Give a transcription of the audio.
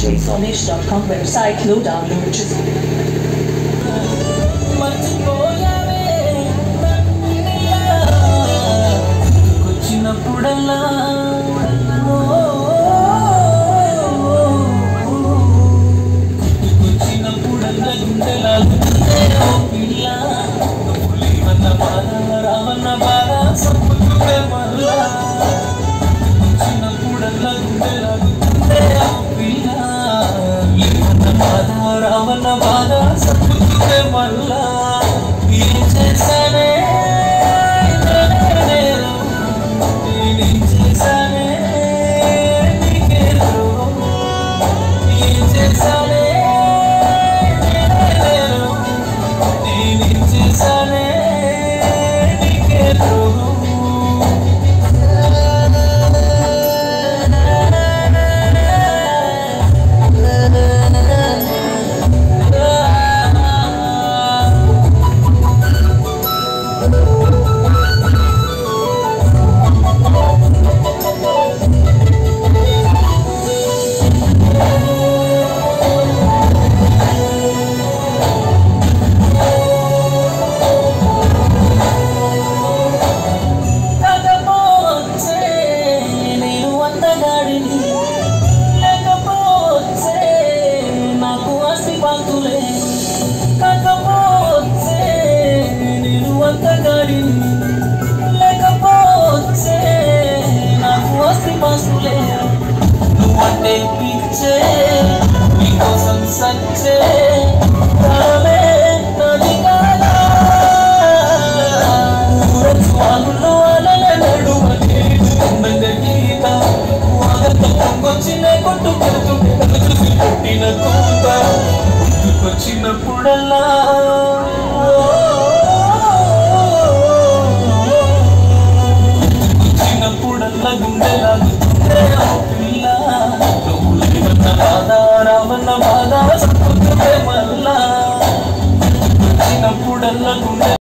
djsonish.com website లో download చేసుకోండి మర్చిపోయావే నన్నిలా వచ్చినప్పుడల్లా వచ్చినప్పుడల్లా గుండెలా గుండె ఓ పిల్ల నువ్వు లేవన్న బాధ రావన్న బాధ సంపుతుందే మరలా వచ్చినప్పుడల్లా గుండెలా గుండె ఓ పిల్ల లేవన్న బాధ రావన్న బాధ సంపుతుందే మరలా ఏం చేశానే నేను నేనేం చేశానే నీకే ద్రోహం ఏం చేశానే నేను నేనేం చేశానే నీకే ద్రోహం కాకపోతే నేను అందగాడిని లేకపోతే నాకు ఆస్తి పాతులే కాకపోతే నేను అందగాడిని లేకపోతే నాకు ఆస్తి పాస్తులే నువ్వంటే పిచ్చే నీకోసం సచ్చే ప్రాణమే